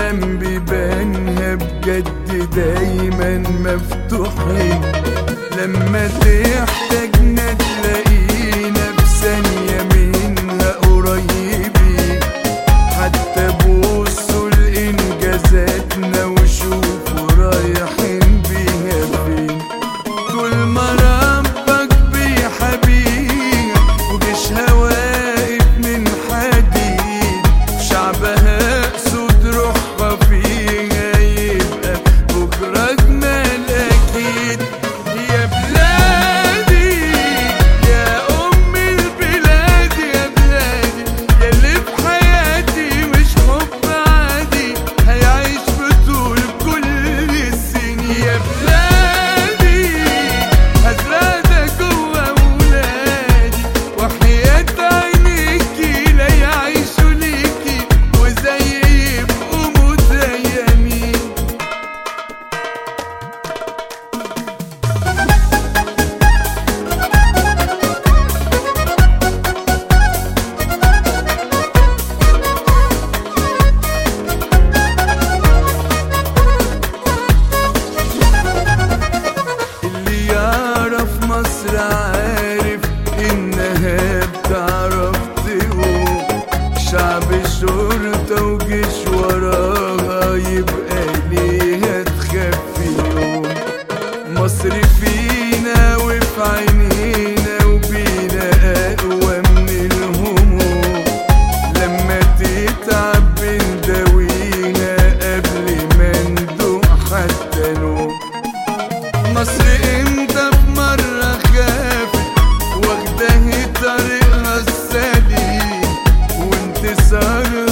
واحلام بيبانها بجد دايما مفتوحين لما تحتاجنا تلاقينا بثانية منها قريبين حتى بصوا لإنجازاتنا وشوفوا رايحين بيها فين طول ما ربك بيحبيها وجيشها واقف من حديد شعبها أسود روحها فيها يبقى بكرة أجمل أكيد يا بلادي يا أم البلاد يا بلادي يا اللي في حياتي مش حب عادي هيعيش بطول كل السنين يا بلادي هزرعها جوا ولادي وحياة عينيكي لا يعيشوا ليكي وزي يبقوا متيمين اللي يعرف مصر عارف انها بتعرف تقوم شعب شرطة وجيش وراها يبقى ليها تخفي يوم مصر فينا وفي عينينا وبينا اقوى من الهموم لما تتعب بنداوينا قبل ما ندوق حتى نوم مصر امتى في مرة خافت واخداه طريقها السليم وانتصار